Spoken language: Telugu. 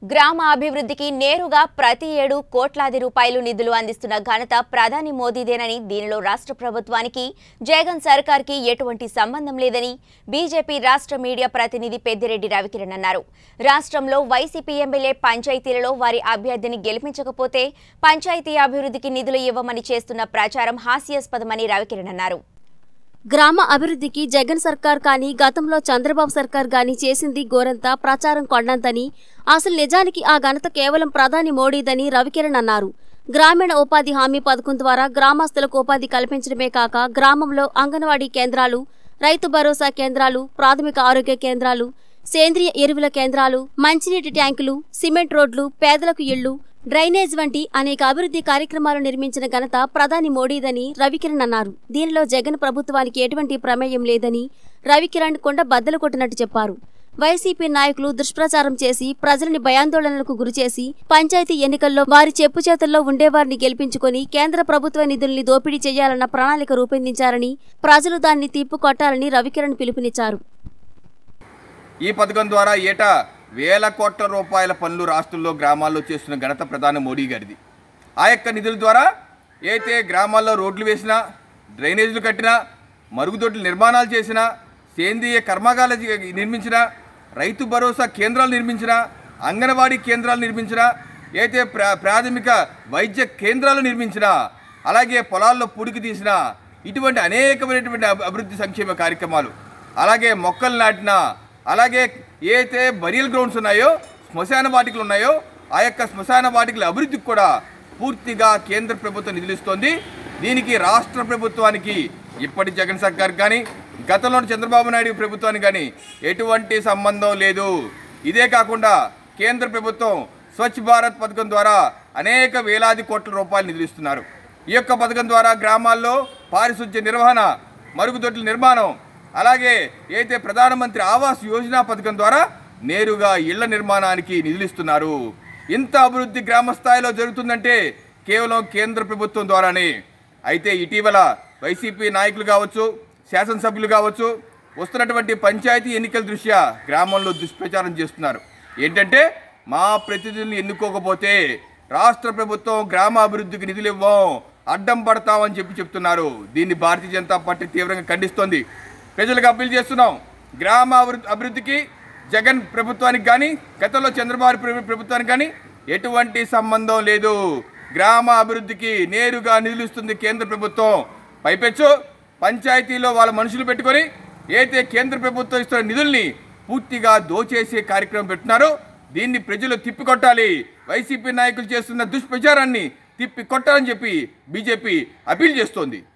గ్రామ అభివృద్ధికి నేరుగా ప్రతి ఏడు కోట్లాది రూపాయలు నిధులు అందిస్తున్న ఘనత ప్రధాని మోదీదేనని దీనిలో రాష్ట్ర ప్రభుత్వానికి జగన్ సర్కార్కి ఎటువంటి సంబంధం లేదని బీజేపీ రాష్ట్ర మీడియా ప్రతినిధి పెద్దిరెడ్డి రవికిరణ్ అన్నారు రాష్ట్రంలో వైసీపీ ఎమ్మెల్యే పంచాయతీలలో వారి అభ్యర్థిని గెలిపించకపోతే పంచాయతీ అభివృద్ధికి నిధులు ఇవ్వమని చేస్తున్న ప్రచారం హాస్యాస్పదమని రవికిరణ్ అన్నారు గ్రామ అభివృద్ధికి జగన్ సర్కార్ కానీ గతంలో చంద్రబాబు సర్కార్ గాని చేసింది గోరంతా ప్రచారం కొండంతని అసలు నిజానికి ఆ ఘనత కేవలం ప్రధాని మోడీదని రవికిరణ్ అన్నారు గ్రామీణ ఉపాధి హామీ పథకం ద్వారా గ్రామస్తులకు ఉపాధి కల్పించడమే కాక గ్రామంలో అంగన్వాడీ కేంద్రాలు రైతు భరోసా కేంద్రాలు ప్రాథమిక ఆరోగ్య కేంద్రాలు సేంద్రియ ఎరువుల కేంద్రాలు మంచినీటి ట్యాంకులు సిమెంట్ రోడ్లు పేదలకు ఇళ్లు డ్రైనేజ్ వంటి అనేక అభివృద్ధి కార్యక్రమాలు నిర్మించిన ఘనత ప్రధాని మోడీదని రవికిరణ్ అన్నారు దీనిలో జగన్ ప్రభుత్వానికి ఎటువంటి ప్రమేయం లేదని రవికిరణ్ కొండ బద్దలు కొట్టినట్టు చెప్పారు వైసీపీ నాయకులు దుష్ప్రచారం చేసి ప్రజలని భయాందోళనలకు గురిచేసి పంచాయతీ ఎన్నికల్లో వారి చెప్పు చేతుల్లో ఉండేవారిని గెలిపించుకొని కేంద్ర ప్రభుత్వ నిధుల్ని దోపిడీ చేయాలన్న ప్రణాళిక రూపొందించారని ప్రజలు దాన్ని తిప్పుకొట్టాలని రవికిరణ్ పిలుపునిచ్చారు ఈ పథకం ద్వారా ఏటా వేల కోట్ల రూపాయల పనులు రాష్ట్రంలో గ్రామాల్లో చేస్తున్న ఘనత ప్రధాని మోడీ గారిది ఆ యొక్క నిధుల ద్వారా అయితే గ్రామాల్లో రోడ్లు వేసినా డ్రైనేజీలు కట్టినా మరుగుదొడ్ల నిర్మాణాలు చేసినా సేంద్రియ కర్మాగారాలు జ- నిర్మించినా రైతు భరోసా కేంద్రాలు నిర్మించినా అంగన్వాడీ కేంద్రాలు నిర్మించినా అయితే ప్రా ప్రాథమిక వైద్య కేంద్రాలు నిర్మించినా అలాగే పొలాల్లో పుడికి తీసినా ఇటువంటి అనేకమైనటువంటి అభి- అభివృద్ధి సంక్షేమ కార్యక్రమాలు అలాగే మొక్కలు నాటినా అలాగే ఏదైతే బరియల్ గ్రౌండ్స్ ఉన్నాయో శ్మశాన వాటికలు ఉన్నాయో ఆ యొక్క శ్మశాన వాటికల అభివృద్ధికి కూడా పూర్తిగా కేంద్ర ప్రభుత్వం నిధులిస్తోంది దీనికి రాష్ట్ర ప్రభుత్వానికి ఇప్పటి జగన్ సర్కార్ కానీ గతంలో చంద్రబాబు నాయుడు ప్రభుత్వానికి కానీ ఎటువంటి సంబంధం లేదు ఇదే కాకుండా కేంద్ర ప్రభుత్వం స్వచ్ఛ భారత్ పథకం ద్వారా అనేక వేలాది కోట్ల రూపాయలు నిధులిస్తున్నారు ఈ యొక్క పథకం ద్వారా గ్రామాల్లో పారిశుద్ధ్య నిర్వహణ మరుగుదొడ్ల నిర్మాణం అలాగే అయితే ప్రధానమంత్రి ఆవాస్ యోజన పథకం ద్వారా నేరుగా ఇళ్ల నిర్మాణానికి నిధులిస్తున్నారు ఇంత అభివృద్ధి గ్రామ స్థాయిలో జరుగుతుందంటే కేవలం కేంద్ర ప్రభుత్వం ద్వారానే అయితే ఇటీవల వైసీపీ నాయకులు కావచ్చు శాసనసభ్యులు కావచ్చు వస్తున్నటువంటి పంచాయతీ ఎన్నికల దృష్ట్యా గ్రామంలో దుష్ప్రచారం చేస్తున్నారు ఏంటంటే మా ప్రతినిధులను ఎన్నుకోకపోతే రాష్ట్ర ప్రభుత్వం గ్రామ అభివృద్ధికి నిధులు ఇవ్వం అడ్డం పడతామని చెప్పి చెప్తున్నారు దీన్ని భారతీయ జనతా పార్టీ తీవ్రంగా ఖండిస్తోంది ప్రజలకు అప్పీల్ చేస్తున్నాం గ్రామ అభివృద్ధి అభివృద్ధికి జగన్ ప్రభుత్వానికి కానీ గతంలో చంద్రబాబు ప్రభు- ప్రభుత్వానికి కానీ ఎటువంటి సంబంధం లేదు గ్రామ అభివృద్ధికి నేరుగా నిధులు ఇస్తుంది కేంద్ర ప్రభుత్వం పైపెచ్చు పంచాయతీలో వాళ్ళ మనుషులు పెట్టుకొని ఏదైతే కేంద్ర ప్రభుత్వం ఇస్తున్న నిధుల్ని పూర్తిగా దోచేసే కార్యక్రమం పెట్టున్నారో దీన్ని ప్రజలు తిప్పికొట్టాలి వైసీపీ నాయకులు చేస్తున్న దుష్ప్రచారాన్ని తిప్పి కొట్టాలని చెప్పి బీజేపీ అప్పీల్ చేస్తోంది